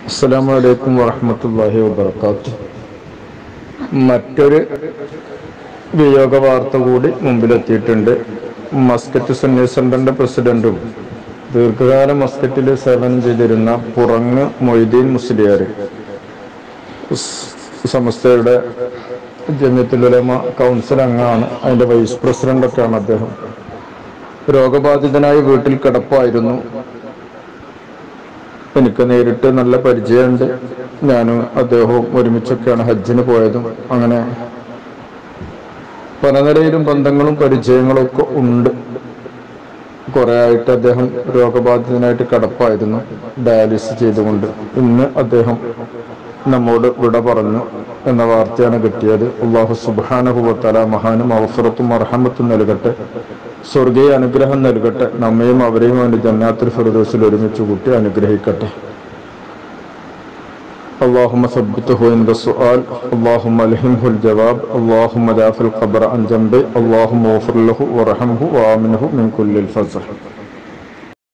അസ്സലാമു അലൈക്കും വറഹ്മത്തുള്ളാഹി വബർക്കാത്തു മറ്റൊരു വിയോഗ വാർത്ത കൂടി മുമ്പിലെത്തിയിട്ടുണ്ട് മസ്കറ്റ് സുന്നി സെന്ററിന്റെ പ്രസിഡന്റും ദീർഘകാലം മസ്കറ്റിൽ സേവനം ചെയ്തിരുന്ന പുറങ്ങ് മൊയ്തീൻ മുസ്ലിയാർ സമസ്തയുടെ ജമ്യത്തുലമ കൗൺസിൽ അംഗമാണ് അതിന്റെ വൈസ് പ്രസിഡന്റൊക്കെയാണ് അദ്ദേഹം രോഗബാധിതനായി വീട്ടിൽ കിടപ്പായിരുന്നു എനിക്ക് നേരിട്ട് നല്ല പരിചയമുണ്ട് ഞാനും അദ്ദേഹവും ഒരുമിച്ചൊക്കെയാണ് ഹജ്ജിന് പോയതും അങ്ങനെ പല നിലയിലും ബന്ധങ്ങളും പരിചയങ്ങളും ഒക്കെ ഉണ്ട് കുറെ ആയിട്ട് അദ്ദേഹം രോഗബാധിതനായിട്ട് കിടപ്പായിരുന്നു ഡയാലിസിസ് ചെയ്തുകൊണ്ട് ഇന്ന് അദ്ദേഹം നമ്മോട് വിട പറഞ്ഞു എന്ന വാർത്തയാണ് കിട്ടിയത് അള്ളാഹു സുബാനഹുബത്തല മഹാനും അവസരത്തും അർഹമത്തും നൽകട്ടെ സ്വർഗീയ അനുഗ്രഹം നൽകട്ടെ നമ്മയും അവരെയും അവന്റെ ജന്നാത്തിൽ ഫിറദോസിൽ ഒരുമിച്ച് കൂട്ടി അനുഗ്രഹിക്കട്ടെ اللهم ثبته عند السؤال اللهم الهمه الجواب اللهم دافع القبر عن جنبه اللهم اغفر له وارحمه وامنه من كل الفزع